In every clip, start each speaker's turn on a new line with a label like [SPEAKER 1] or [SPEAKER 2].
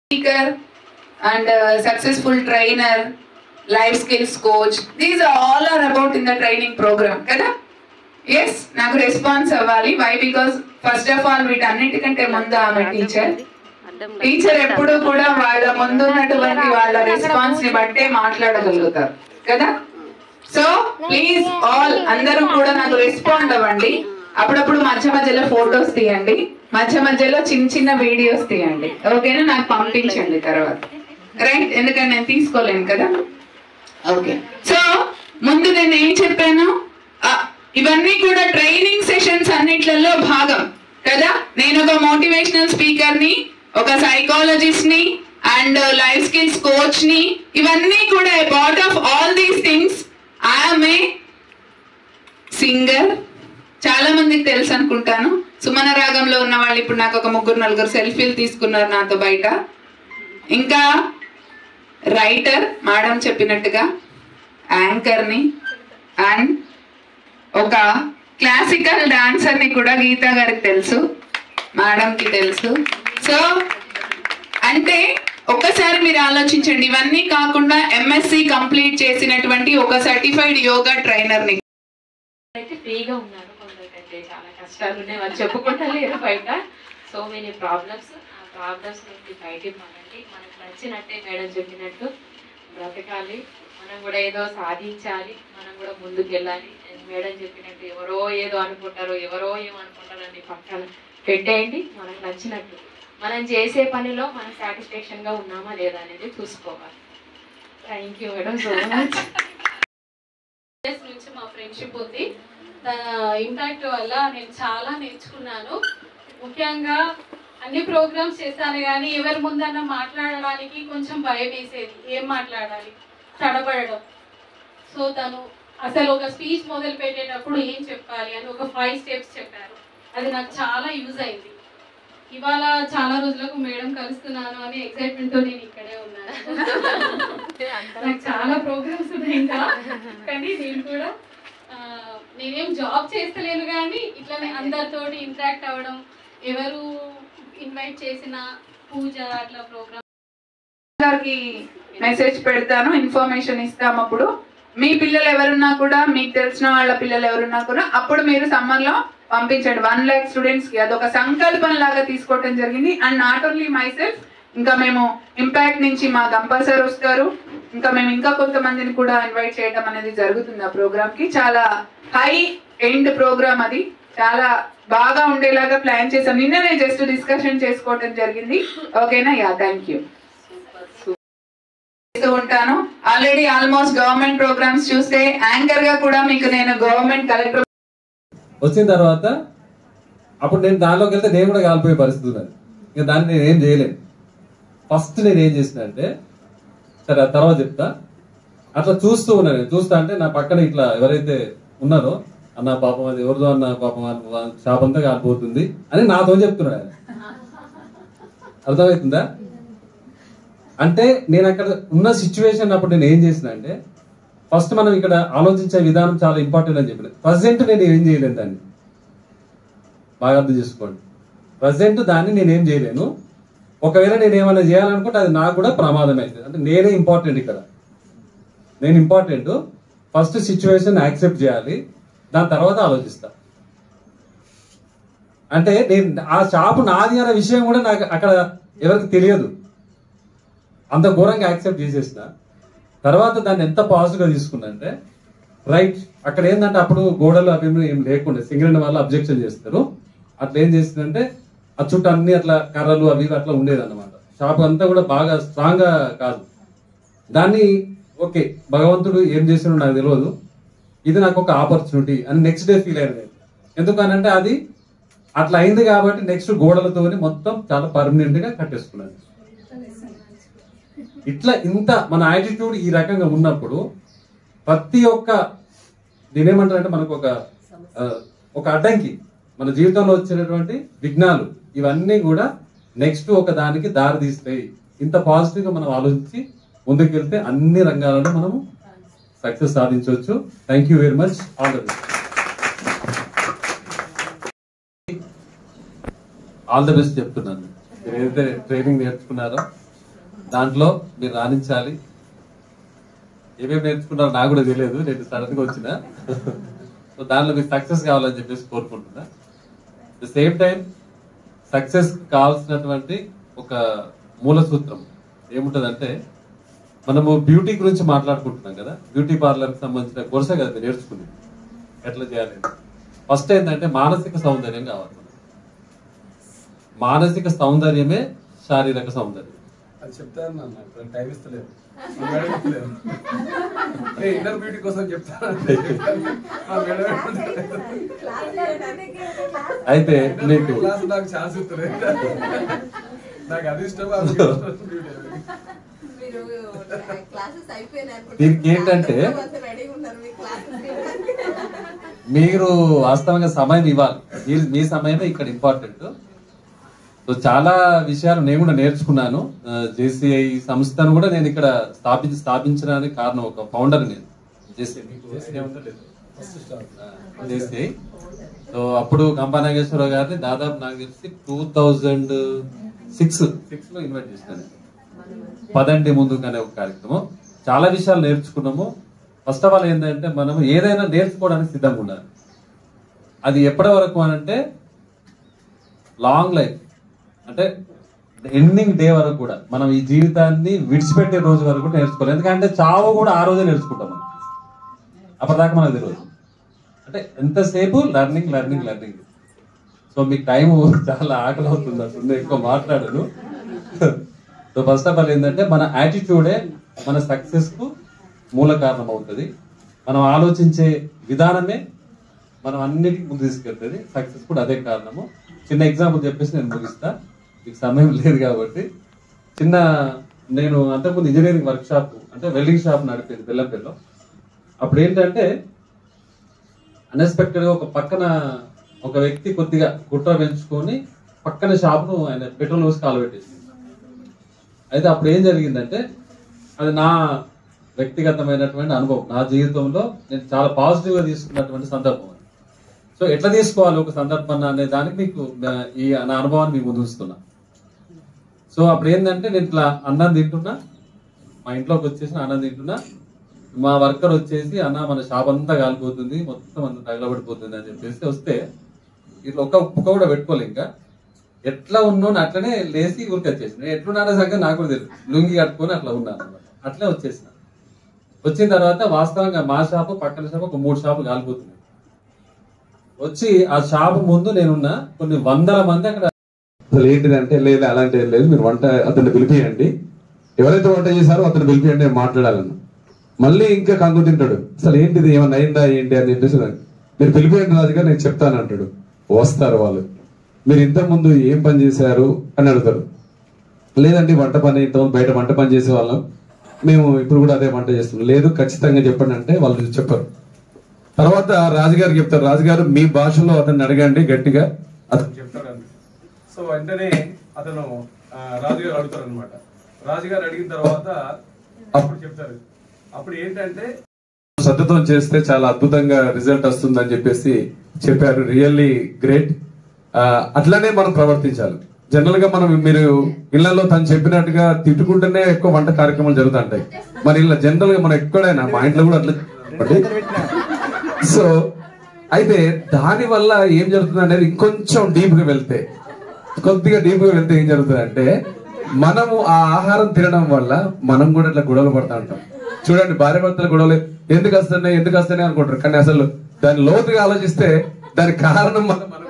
[SPEAKER 1] speaker and uh, successful trainer, life skills coach. These are all are about in the training program, కదా yes నాకు response అవ్వాలి why because first of all వీటన్నిటికంటే ముందు ఆమె teacher teacher ఎప్పుడు కూడా వాళ్ళ ముందు ఉన్నటువంటి వాళ్ళ రెస్పాన్స్ ని బట్టే మాట్లాడగలుగుతారు కదా సో ప్లీజ్ ఆల్ అందరూ కూడా నాకు రెస్పాండ్ అవ్వండి అప్పుడప్పుడు మధ్య మధ్యలో ఫొటోస్ తీయండి మధ్య మధ్యలో చిన్న చిన్న వీడియోస్ తీయండి ఓకేనా నాకు పంపించండి తర్వాత రైట్ ఎందుకంటే నేను తీసుకోలేను కదా ఓకే సో ముందు నేను ఏం చెప్పాను ఆ, ఇవన్నీ కూడా ట్రైనింగ్ సెషన్స్ అన్నిట్లలో భాగం కదా నేను ఒక మోటివేషనల్ స్పీకర్ ని ఒక సైకాలజిస్ట్ ని అండ్ లైఫ్ స్కిల్స్ కోచ్ ని ఇవన్నీ కూడా part of all these things I'm a singer చాలా మందికి తెలుసు అనుకుంటాను సుమన రాగంలో ఉన్న వాళ్ళు ఇప్పుడు నాకు ఒక ముగ్గురు నలుగురు సెల్ఫీలు తీసుకున్నారు నాతో బయట ఇంకా రైటర్ మేడం చెప్పినట్టుగా యాంకర్ని అండ్ ఒక క్లాసికల్ డాన్సర్ని కూడా గీతా గారికి తెలుసు మేడంకి తెలుసు సో అంటే ఒక్కసారి మీరు ఆలోచించండి ఇవన్నీ కాకుండా ఎంఎస్సి కంప్లీట్ చేసినటువంటి ఒక సర్టిఫైడ్ యోగా ట్రైనర్ని
[SPEAKER 2] అయితే ఫ్రీగా ఉన్నారు కొందరికైతే చాలా కష్టాలు ఉన్నాయి వాళ్ళు చెప్పుకుంటా లేరు బయట సో మెనీ ప్రాబ్లమ్స్ ఆ ప్రాబ్లమ్స్ నుండి బయటికి మనండి మనకు నచ్చినట్టే మేడం చెప్పినట్టు బ్రతకాలి మనం కూడా ఏదో సాధించాలి మనం కూడా ముందుకు వెళ్ళాలి మేడం చెప్పినట్టు ఎవరో ఏదో అనుకుంటారు ఎవరో ఏమనుకుంటారని పక్కన పెట్టేయండి మనకు నచ్చినట్టు మనం చేసే పనిలో మనం సాటిస్ఫాక్షన్ గా ఉన్నామా లేదా అనేది చూసుకోవాలి thank you madam so much
[SPEAKER 3] days నుంచి మా ఫ్రెండ్షిప్ ఉంది ఇంపాక్ట్ వల్ల నేను చాలా నేర్చుకున్నాను ముఖ్యంగా అన్ని ప్రోగ్రామ్స్ చేశాను కానీ ఎవరి ముందన్నా మాట్లాడడానికి కొంచెం భయం వేసేది ఏం మాట్లాడాలి తడబడడం సో తను అసలు ఒక స్పీచ్ మొదలు పెట్టేటప్పుడు ఏం చెప్పాలి అని ఒక ఫైవ్ స్టెప్స్ చెప్పారు అది నాకు చాలా యూజ్ అయింది ఇవాళ చాలా రోజులకు మేడం కలుస్తున్నాను అని ఎక్సైట్మెంట్ తో నేను ఇక్కడే ఉన్నాను నాకు చాలా ప్రోగ్రామ్స్ ఉన్నాయి ఇంకా కానీ నేను కూడా ఆ, నేనేం జాబ్ చేస్తలేను కానీ ఇట్లనే అందరితోటి ఇంటరాక్ట్ అవ్వడం ఎవరు ఇన్వైట్ చేసిన పూజ అట్లా ప్రోగ్రామ్
[SPEAKER 1] గారికి మెసేజ్ పెడతాను ఇన్ఫర్మేషన్ ఇస్తాం అప్పుడు మీ పిల్లలు ఎవరున్నా కూడా మీకు తెలిసిన వాళ్ళ పిల్లలు ఎవరున్నా కూడా అప్పుడు మీరు సమ్మర్ లో పంపించండి వన్ ల్యాక్ స్టూడెంట్స్ కి అదొక సంకల్పం లాగా తీసుకోవటం జరిగింది and not only myself ఇంకా మేము ఇంపాక్ట్ నుంచి మా గంపా సార్ వస్తారు ఇంకా మేము ఇంకా కొంతమందిని కూడా ఇన్వైట్ చేయడం అనేది జరుగుతుంది ఆ ప్రోగ్రామ్ కి చాలా హై ఎండ్ ప్రోగ్రామ్ అది చాలా బాగా ఉండేలాగా ప్లాన్ చేసాం నిన్ననే జస్ట్ డిస్కషన్ చేసుకోవటం జరిగింది ఓకేనా యా థ్యాంక్ యూ చేస్తూ ఉంటాను ఆల్రెడీ ఆల్మోస్ట్ గవర్నమెంట్ ప్రోగ్రామ్స్ చూస్తే యాంకర్ గా కూడా మీకు నేను గవర్నమెంట్ కలెక్టర్
[SPEAKER 4] వచ్చిన తర్వాత అప్పుడు నేను దానిలోకి వెళ్తే నేను కూడా కాలిపోయే పరిస్థితి ఉన్నది ఇంకా దాన్ని నేను ఏం చేయలేను ఫస్ట్ నేను ఏం చేసిన అంటే సరే ఆ తర్వాత చెప్తా అట్లా చూస్తూ ఉన్నాను నేను. చూస్తా అంటే నా పక్కన ఇట్లా ఎవరైతే ఉన్నారో అన్న పాపం అది ఎవరిదో అన్న పాపం ఆ షాప్ అంతా కాలిపోతుంది అని నాతో చెప్తున్నాడు ఆయన అర్థమవుతుందా అంటే నేను అక్కడ ఉన్న సిచ్యువేషన్ అప్పుడు నేను ఏం చేసిన అంటే ఫస్ట్ మనం ఇక్కడ ఆలోచించే విధానం చాలా ఇంపార్టెంట్ అని చెప్పిన ప్రజెంట్ నేను ఏం చేయలేను దాన్ని బాగా అర్థం చేసుకోండి ప్రజెంట్ దాన్ని నేనేం చేయలేను ఒకవేళ నేను ఏమైనా చేయాలనుకుంటే అది నాకు కూడా ప్రమాదం అవుతుంది అంటే నేనే ఇంపార్టెంట్ ఇక్కడ నేను ఇంపార్టెంట్ ఫస్ట్ సిచ్యువేషన్ యాక్సెప్ట్ చేయాలి దాని తర్వాత ఆలోచిస్తా అంటే నేను ఆ షాపు నాది అనే విషయం కూడా నాకు అక్కడ ఎవరికి తెలియదు అంత ఘోరంగా యాక్సెప్ట్ చేసేసిన తర్వాత దాన్ని ఎంత పాజిటివ్ గా తీసుకున్నా అంటే రైట్ అక్కడ ఏంటంటే అప్పుడు గోడలు అవి ఇవి ఏం లేకుండా సింగరేణి వాళ్ళు అబ్జెక్షన్ చేస్తారు అట్లా ఏం చేసిందంటే ఆ చుట్టూ అన్ని అట్లా కర్రలు అవి ఇవి అట్లా ఉండేది అనమాట షాప్ అంతా కూడా బాగా స్ట్రాంగ్ గా కాదు దాన్ని ఓకే భగవంతుడు ఏం చేసినో నాకు తెలియదు ఇది నాకు ఒక ఆపర్చునిటీ అని నెక్స్ట్ డే ఫీల్ అయ్యాను నేను ఎందుకనంటే అది అట్లా అయింది కాబట్టి నెక్స్ట్ గోడలతో మొత్తం చాలా పర్మనెంట్ గా కట్టేసుకున్నాను ఇట్లా ఇంత మన యాటిట్యూడ్ ఈ రకంగా ఉన్నప్పుడు ప్రతి ఒక్క దీనేమంటారంటే మనకు ఒక ఆ, ఒక అడ్డంకి మన జీవితంలో వచ్చేటటువంటి విఘ్నాలు ఇవన్నీ కూడా నెక్స్ట్ ఒక దానికి దారి తీస్తాయి ఇంత పాజిటివ్ గా మనం ఆలోచించి ముందుకెళ్తే అన్ని రంగాలలో మనము సక్సెస్ సాధించవచ్చు thank you very much all the best all the best చెప్తున్నాను మీరు ఏదైతే ట్రైనింగ్ నేర్చుకున్నారో దాంట్లో మీరు రాణించాలి ఏమేమి నేర్చుకున్నారో నాకు కూడా తెలియదు నేను సడన్ గా వచ్చిన సో దానిలో మీకు సక్సెస్ కావాలని చెప్పేసి కోరుకుంటున్నా ద సేమ్ టైం సక్సెస్ కావాల్సినటువంటి ఒక మూల సూత్రం ఏముంటదంటే మనము బ్యూటీ గురించి మాట్లాడుకుంటున్నాం కదా బ్యూటీ పార్లర్ కి సంబంధించిన కోర్సే కదా మీరు నేర్చుకుంది ఎట్లా చేయాలి ఫస్ట్ ఏంటంటే మానసిక సౌందర్యం కావాలి మనకు. మానసిక సౌందర్యమే శారీరక సౌందర్యం
[SPEAKER 5] అది చెప్తాను నాన్న ఇప్పుడు టైం ఇస్తలేదు మేడం ఇస్తలేదు ఇన్నర్ బ్యూటీ కోసం చెప్తాను ఆ మేడం
[SPEAKER 4] అయితే మీకు
[SPEAKER 5] క్లాస్ నాకు ఛాన్స్ ఇస్తలేదు నాకు అది ఇష్టం అది ఇష్టం beauty.
[SPEAKER 6] మీరు క్లాసెస్ అయిపోయినాయి
[SPEAKER 4] దీనికి ఏంటంటే
[SPEAKER 6] రెడీ ఉన్నారు మీ క్లాసెస్
[SPEAKER 4] మీరు వాస్తవంగా సమయం ఇవ్వాలి మీ- మీ సమయమే ఇక్కడ ఇంపార్టెంట్ సో చాలా విషయాలు నేను కూడా నేర్చుకున్నాను జేసీఐ సంస్థను కూడా నేను ఇక్కడ స్థాపించి స్థాపించడానికి కారణం ఒక ఫౌండర్ నేను జేసీఐ జేసీఐ సో అప్పుడు కంపా నాగేశ్వరరావు గారిని దాదాపు నాకు తెలిసి టూ థౌజండ్ సిక్స్ సిక్స్ లో ఇన్వైట్ చేసినాను పదండి ముందుకు అనే ఒక కార్యక్రమం చాలా విషయాలు నేర్చుకున్నాము ఫస్ట్ ఆఫ్ ఆల్ ఏంటంటే మనం ఏదైనా నేర్చుకోవడానికి సిద్ధంగా ఉండాలి అది ఎప్పటి వరకు అని అంటే లాంగ్ లైఫ్ అంటే ఎండింగ్ డే వరకు కూడా మనం ఈ జీవితాన్ని విడిచిపెట్టే రోజు వరకు కూడా నేర్చుకోవాలి ఎందుకంటే చావు కూడా ఆ రోజే నేర్చుకుంటాం మనం అప్పటిదాకా మనకు తెలియదు అంటే ఎంతసేపు లర్నింగ్ లర్నింగ్ లర్నింగ్ సో మీకు టైం చాలా ఆకలి అవుతుంది అసలు ఎక్కువ మాట్లాడను సో ఫస్ట్ ఆఫ్ ఆల్ ఏంటంటే మన యాటిట్యూడే మన సక్సెస్ కు మూల కారణం అవుతుంది మనం ఆలోచించే విధానమే మనం అన్నిటికీ ముందు తీసుకెళ్తుంది సక్సెస్ కూడా అదే కారణము చిన్న ఎగ్జాంపుల్ చెప్పేసి నేను ముగిస్తా మీకు సమయం లేదు కాబట్టి చిన్న నేను అంతకుముందు ఇంజనీరింగ్ వర్క్ షాప్ అంటే వెల్డింగ్ షాప్ నడిపేది బెల్లంపల్లిలో అప్పుడు ఏంటంటే అన్ఎక్స్పెక్టెడ్ గా ఒక పక్కన ఒక వ్యక్తి కొద్దిగా కుట్ర పెంచుకొని పక్కన షాప్ను ఆయన పెట్రోల్ పోసి కాలు పెట్టేసింది అయితే అప్పుడు ఏం జరిగిందంటే అది నా వ్యక్తిగతమైనటువంటి అనుభవం నా జీవితంలో నేను చాలా పాజిటివ్ గా తీసుకున్నటువంటి సందర్భం అది సో ఎట్లా తీసుకోవాలి ఒక సందర్భాన్ని అనే దానికి మీకు ఆ, ఈ నా అనుభవాన్ని మీకు ముందు ఉంచుతున్నా సో అప్పుడు ఏంటంటే నేను ఇట్లా అన్నం తింటున్నా మా ఇంట్లోకి వచ్చేసి అన్నం తింటున్నా మా వర్కర్ వచ్చేసి అన్న మన షాప్ అంతా కాలిపోతుంది మొత్తం అంతా తగలబడిపోతుంది అని చెప్పేసి వస్తే ఇట్లా ఒక్క ఉప్పు కూడా పెట్టుకోలే ఇంకా ఎట్లా ఉన్నాను అట్లనే లేచి ఊరికి వచ్చేసిన ఎట్లున్నానే సంగతి నాకు కూడా తెలియదు లుంగి కట్టుకొని అట్లా ఉన్నాను అన్నమాట. అట్లే వచ్చేసిన వచ్చిన తర్వాత వాస్తవంగా మా షాపు పక్కన షాపు ఒక మూడు షాపులు కాలిపోతున్నాయి వచ్చి ఆ షాపు ముందు నేనున్నా కొన్ని వందల మంది అక్కడ
[SPEAKER 5] అసలు ఏంటిదంటే లేదు అలాంటి ఏం లేదు మీరు వంట అతన్ని పిలిపియండి ఎవరైతే వంట చేశారో అతను పిలిపియండి నేను మాట్లాడాలను మళ్ళీ ఇంకా కంగు తింటాడు అసలు ఏంటిది ఏమన్నా అయిందా ఏంటి అని చెప్పేసి నాకు, మీరు పిలిపియండి రాజుగా నేను చెప్తాను అంటాడు వస్తారు వాళ్ళు మీరు ఇంత ముందు ఏం పని చేశారు అని అడుగుతారు లేదండి వంట పని ఇంతకుముందు బయట వంట పని చేసే వాళ్ళం మేము ఇప్పుడు కూడా అదే వంట చేస్తున్నాం లేదు ఖచ్చితంగా చెప్పండి అంటే వాళ్ళు చెప్పరు తర్వాత రాజుగారు చెప్తారు రాజుగారు మీ భాషలో అతన్ని అడగండి గట్టిగా అతను చెప్తాడండి సో వెంటనే అతను ఆ, రాజుగారు అడుగుతారు అనమాట రాజుగారు అడిగిన తర్వాత అప్పుడు చెప్తారు అప్పుడు ఏంటంటే శ్రద్ధతో చేస్తే చాలా అద్భుతంగా రిజల్ట్ వస్తుందని చెప్పేసి చెప్పారు రియల్లీ గ్రేట్ అట్లానే మనం ప్రవర్తించాలి జనరల్ గా మనం మీరు ఇళ్లలో తను చెప్పినట్టుగా తిట్టుకుంటూనే ఎక్కువ వంట కార్యక్రమాలు జరుగుతుంటాయి మరి ఇలా జనరల్ గా మనం ఎక్కడైనా మా ఇంట్లో కూడా అట్లా సో అయితే దాని వల్ల ఏం జరుగుతుంది అనేది ఇంకొంచెం డీప్ గా వెళ్తే కొద్దిగా డీప్ గా వెళ్తే ఏం జరుగుతుంది అంటే మనము ఆ ఆహారం తినడం వల్ల మనం కూడా ఇట్లా గొడవలు పడతా ఉంటాం చూడండి భార్య భర్తల గొడవలు ఎందుకు వస్తున్నాయి ఎందుకు వస్తున్నాయి అనుకుంటారు కానీ అసలు దాని లోతుగా ఆలోచిస్తే దాని కారణం మనం మనమే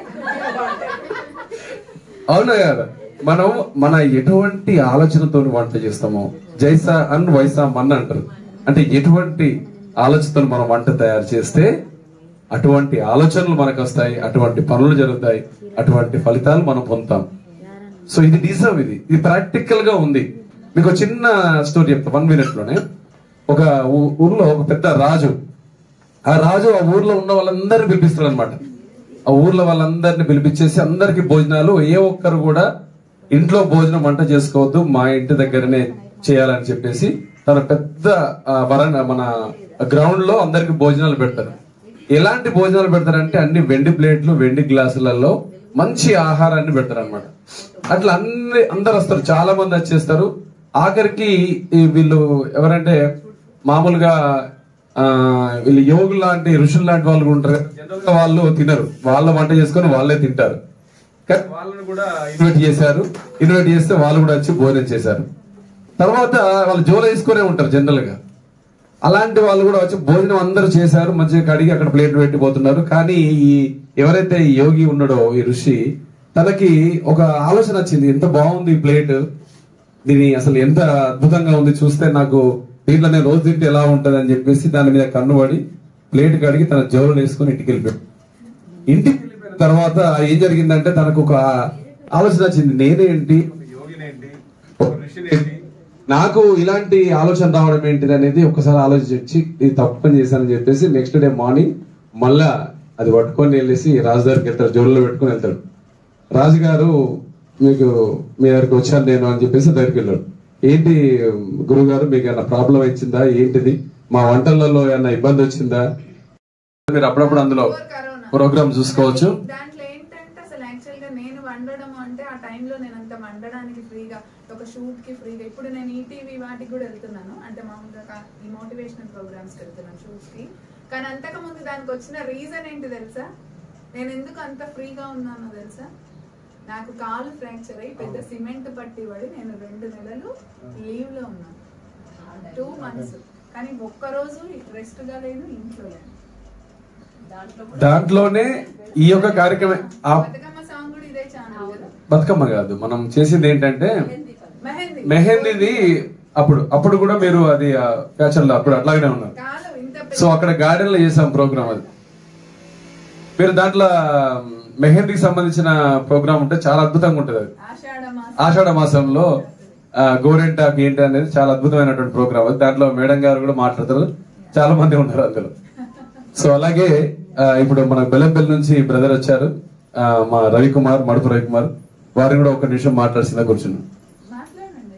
[SPEAKER 5] అవునా కదా మనం మన ఎటువంటి ఆలోచనతో వంట చేస్తామో జైసా అన్ వైసా మన్ అంటారు అంటే ఎటువంటి ఆలోచనతో మనం వంట తయారు చేస్తే అటువంటి ఆలోచనలు మనకు వస్తాయి అటువంటి పనులు జరుగుతాయి అటువంటి ఫలితాలు మనం పొందుతాం సో ఇది డిజర్వ్ ఇది ఇది ప్రాక్టికల్ గా ఉంది మీకు ఒక చిన్న స్టోరీ చెప్తా వన్ మినిట్ లోనే ఒక ఊ- ఊర్లో ఒక పెద్ద రాజు ఆ రాజు ఆ ఊర్లో ఉన్న వాళ్ళందరినీ పిలిపిస్తాడు అనమాట ఆ ఊర్లో వాళ్ళందరినీ పిలిపించేసి అందరికి భోజనాలు ఏ ఒక్కరు కూడా ఇంట్లో భోజనం వంట చేసుకోవద్దు మా ఇంటి దగ్గరనే చేయాలని చెప్పేసి తన పెద్ద ఆ, వరండా మన గ్రౌండ్ లో అందరికి భోజనాలు పెడతారు ఎలాంటి భోజనాలు పెడతారంటే అన్ని వెండి ప్లేట్లు వెండి గ్లాసులలో మంచి ఆహారాన్ని పెడతారు అనమాట అట్లా అన్ని అందరు వస్తారు చాలా మంది వచ్చేస్తారు ఆఖరికి ఈ వీళ్ళు ఎవరంటే మామూలుగా ఆ, వీళ్ళు యోగులు లాంటి ఋషులు లాంటి వాళ్ళు కూడా ఉంటారు జనరల్ గా వాళ్ళు తినరు వాళ్ళ వంట చేసుకొని వాళ్ళే తింటారు కానీ వాళ్ళని కూడా ఇన్వైట్ చేశారు ఇన్వైట్ చేస్తే వాళ్ళు కూడా వచ్చి భోజనం చేశారు తర్వాత వాళ్ళు జోలు వేసుకునే ఉంటారు జనరల్ గా అలాంటి వాళ్ళు కూడా వచ్చి భోజనం అందరూ చేశారు మంచిగా కడిగి అక్కడ ప్లేట్ పెట్టిపోతున్నారు కానీ ఈ ఎవరైతే ఈ యోగి ఉన్నాడో ఈ ఋషి తనకి ఒక ఆలోచన వచ్చింది ఎంత బాగుంది ఈ ప్లేట్ దీని అసలు ఎంత అద్భుతంగా ఉంది చూస్తే నాకు దీంట్లో నేను రోజు తింటే ఎలా ఉంటది అని చెప్పేసి దాని మీద కన్నుబడి ప్లేట్ కడిగి తన జోలు వేసుకుని ఇంటికి వెళ్ళిపోయాడు ఇంటికి వెళ్ళిపోయిన తర్వాత ఏం జరిగిందంటే తనకు ఒక ఆలోచన వచ్చింది నేనేంటి ఒక యోగినేంటి ఒక ఋషినేంటి నాకు ఇలాంటి ఆలోచన రావడం ఏంటిది అనేది ఒకసారి ఆలోచించి ఇది తప్పు పని చేశానని చెప్పేసి నెక్స్ట్ డే మార్నింగ్ మళ్ళా అది పట్టుకొని వెళ్ళేసి రాజు దగ్గరికి వెళ్తాడు జోల్లో పెట్టుకొని వెళ్తాడు రాజుగారు మీకు మీ దగ్గరికి వచ్చాను నేను అని చెప్పేసి దగ్గరికి వెళ్ళాడు ఏంటి గురువు గారు మీకు ఏమైనా ప్రాబ్లం వచ్చిందా ఏంటిది మా వంటలలో ఏమైనా ఇబ్బంది వచ్చిందా మీరు అప్పుడప్పుడు అందులో ప్రోగ్రామ్ చూసుకోవచ్చు
[SPEAKER 1] దాంట్లో ఏంటంటే అసలు యాక్చువల్ గా నేను వండడం అంటే ఆ టైంలో నేను అంత వండడానికి ఫ్రీగా ఒక షూట్ కి ఫ్రీగా ఇప్పుడు నేను ఈటీవీ వాటికి కూడా వెళ్తున్నాను అంటే మామూలుగా కా- ఈ మోటివేషనల్ ప్రోగ్రామ్స్ కి వెళ్తున్నాను షూట్స్ కి కానీ అంతకు ముందు దానికి వచ్చిన రీజన్ ఏంటి తెలుసా నేను ఎందుకు అంత ఫ్రీగా ఉన్నానో తెలుసా నాకు కాలు ఫ్రాక్చర్ అయ్యి పెద్ద సిమెంట్ పట్టి పడి నేను రెండు నెలలు లీవ్ లో ఉన్నాను టూ మంత్స్ కానీ ఒక్కరోజు రెస్ట్ గా లేను ఇంట్లో లేను
[SPEAKER 5] దాంట్లోనే ఈ యొక్క కార్యక్రమం ఆ
[SPEAKER 1] బతుకమ్మ సాంగ్ కూడా ఇదే ఛానల్ కదా
[SPEAKER 5] బతుకమ్మ కాదు మనం చేసింది ఏంటంటే
[SPEAKER 1] మెహందీ
[SPEAKER 5] మెహందీది అప్పుడు అప్పుడు కూడా మీరు అది ఫ్యాషన్ లో అప్పుడు అట్లాగనే ఉన్నారు
[SPEAKER 1] కాదు ఇంత పెద్ద
[SPEAKER 5] సో అక్కడ గార్డెన్ లో చేసాం ప్రోగ్రామ్ అది మీరు దాంట్లో మెహందీకి సంబంధించిన ప్రోగ్రామ్ ఉంటే చాలా అద్భుతంగా ఉంటుంది అది
[SPEAKER 1] ఆషాఢ మాసం
[SPEAKER 5] ఆషాఢ మాసంలో ఆ, గోరెంటాకు ఏంటి అనేది చాలా అద్భుతమైనటువంటి ప్రోగ్రామ్ అది దాంట్లో మేడం గారు కూడా మాట్లాడతారు చాలా మంది ఉన్నారు అందులో సో అలాగే ఆ, ఇప్పుడు మన బెల్లంపల్లి నుంచి బ్రదర్ వచ్చారు ఆ, మా రవికుమార్ మడుపు రవికుమార్ వారిని కూడా ఒక నిమిషం మాట్లాడాల్సిందా కూర్చున్నాం
[SPEAKER 1] మాట్లాడండి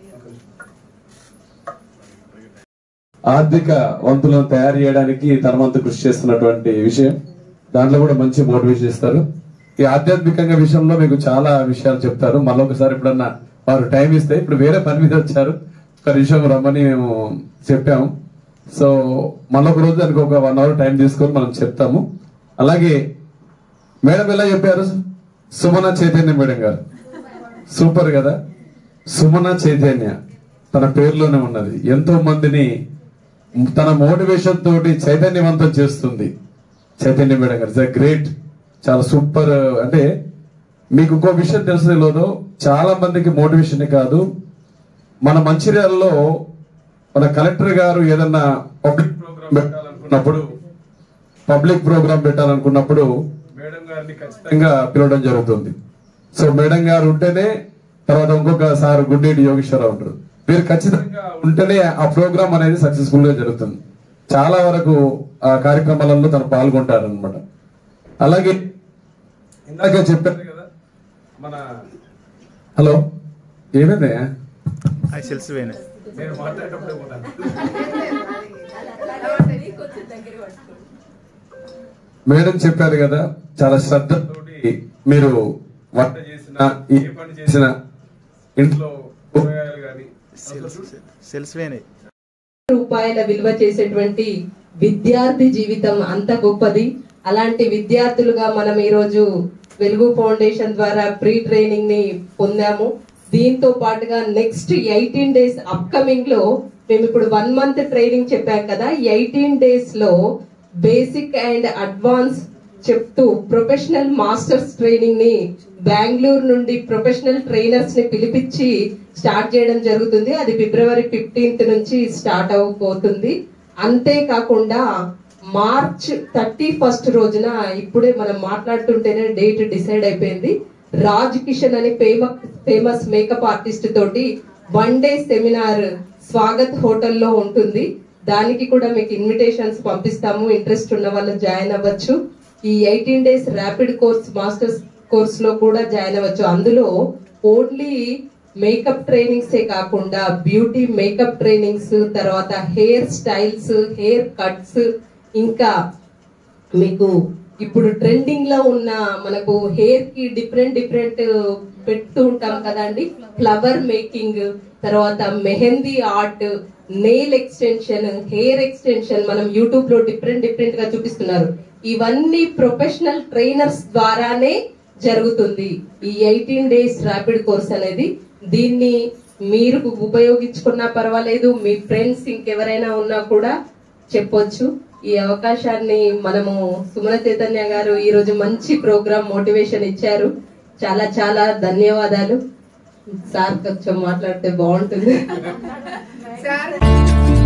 [SPEAKER 5] ఆర్థిక వంతులను తయారు చేయడానికి తన వంతు కృషి చేస్తున్నటువంటి విషయం దాంట్లో కూడా మంచి మోటివేషన్ ఇస్తారు ఈ ఆధ్యాత్మికంగా విషయంలో మీకు చాలా విషయాలు చెప్తారు మళ్ళీ ఒకసారి ఎప్పుడన్నా వారు టైం ఇస్తే ఇప్పుడు వేరే పని మీద వచ్చారు ఒక విషయం రమ్మని మేము చెప్పాము సో మళ్ళీ ఒక రోజు దానికి ఒక వన్ అవర్ టైం తీసుకొని మనం చెప్తాము అలాగే మేడం ఎలా చెప్పారు సుమన చైతన్య మేడం గారు సూపర్ కదా సుమన చైతన్య తన పేరులోనే ఉన్నది ఎంతో మందిని తన మోటివేషన్ తోటి చైతన్యవంతం చేస్తుంది చైతన్య మేడం గారు గ్రేట్ చాలా సూపర్ అంటే మీకు ఇంకో విషయం తెలుసు తెలియదు చాలా మందికి మోటివేషన్ కాదు మన మంచిర్యాలలో మన కలెక్టర్ గారు ఏదన్నా పబ్లిక్ ప్రోగ్రామ్ పెట్టాలనుకున్నప్పుడు పబ్లిక్ ప్రోగ్రామ్ పెట్టాలనుకున్నప్పుడు మేడం గారిని ఖచ్చితంగా పిలవడం జరుగుతుంది సో మేడం గారు ఉంటేనే తర్వాత ఇంకొక సార్ గుండేటి యోగేశ్వరరావు ఉంటారు వీరు ఖచ్చితంగా ఉంటేనే ఆ ప్రోగ్రామ్ అనేది సక్సెస్ఫుల్ గా జరుగుతుంది చాలా వరకు ఆ కార్యక్రమాలలో తను పాల్గొంటారు అనమాట అలాగే ఇందాక చెప్పారు కదా మన హలో ఏమైంది
[SPEAKER 7] అది సెల్స్ వేనే
[SPEAKER 5] నేను మాట్లాడేటప్పుడే పోతాను
[SPEAKER 6] కొంచెం దగ్గర పట్టుకోండి
[SPEAKER 5] మేడం చెప్పారు కదా చాలా శ్రద్ధతోటి మీరు వంట చేసిన ఏ పని చేసిన ఇంట్లో కూరగాయలు కానీ
[SPEAKER 7] సెల్స్ వేనే
[SPEAKER 8] రూపాయల విలువ చేసేటువంటి విద్యార్థి జీవితం అంత గొప్పది అలాంటి విద్యార్థులుగా మనం ఈరోజు వెలుగు ఫౌండేషన్ ద్వారా ప్రీ ట్రైనింగ్ ని పొందాము దీంతో పాటుగా నెక్స్ట్ ఎయిటీన్ డేస్ అప్కమింగ్ లో మేము ఇప్పుడు వన్ మంత్ ట్రైనింగ్ చెప్పాం కదా ఎయిటీన్ డేస్ లో బేసిక్ అండ్ అడ్వాన్స్ చెప్తూ ప్రొఫెషనల్ మాస్టర్స్ ట్రైనింగ్ ని బెంగళూరు నుండి ప్రొఫెషనల్ ట్రైనర్స్ ని పిలిపించి స్టార్ట్ చేయడం జరుగుతుంది అది ఫిబ్రవరి ఫిఫ్టీన్త్ నుంచి స్టార్ట్ అవ్వబోతుంది అంతేకాకుండా మార్చ్ థర్టీ ఫస్ట్ రోజున ఇప్పుడే మనం మాట్లాడుతుంటేనే డేట్ డిసైడ్ అయిపోయింది రాజ్ కిషన్ అని ఫేమస్ ఫేమస్ మేకప్ ఆర్టిస్ట్ తోటి వన్ డే సెమినార్ స్వాగత్ హోటల్లో ఉంటుంది దానికి కూడా మీకు ఇన్విటేషన్స్ పంపిస్తాము ఇంట్రెస్ట్ ఉన్న వాళ్ళు జాయిన్ అవ్వచ్చు ఈ eighteen days rapid course masters course లో కూడా జాయిన్ అవ్వచ్చు అందులో ఓన్లీ మేకప్ ట్రైనింగ్స్ ఏ కాకుండా బ్యూటీ మేకప్ ట్రైనింగ్స్ తర్వాత హెయిర్ స్టైల్స్ హెయిర్ కట్స్ ఇంకా మీకు ఇప్పుడు ట్రెండింగ్ లో ఉన్న మనకు హెయిర్ కి డిఫరెంట్ డిఫరెంట్ పెడుతూ ఉంటాం కదండి ఫ్లవర్ మేకింగ్ తర్వాత mehndi art nail extension hair extension మనం యూట్యూబ్ లో డిఫరెంట్ డిఫరెంట్ గా చూపిస్తున్నారు ఇవన్నీ ప్రొఫెషనల్ ట్రైనర్స్ ద్వారానే జరుగుతుంది ఈ ఎయిటీన్ డేస్ ర్యాపిడ్ కోర్స్ అనేది దీన్ని మీరు ఉపయోగించుకున్నా పర్వాలేదు మీ ఫ్రెండ్స్ ఇంకెవరైనా ఉన్నా కూడా చెప్పొచ్చు ఈ అవకాశాన్ని మనము సుమన చైతన్య గారు ఈ రోజు మంచి ప్రోగ్రామ్ మోటివేషన్ ఇచ్చారు చాలా చాలా ధన్యవాదాలు సార్ కొంచెం మాట్లాడితే బాగుంటుంది
[SPEAKER 1] సార్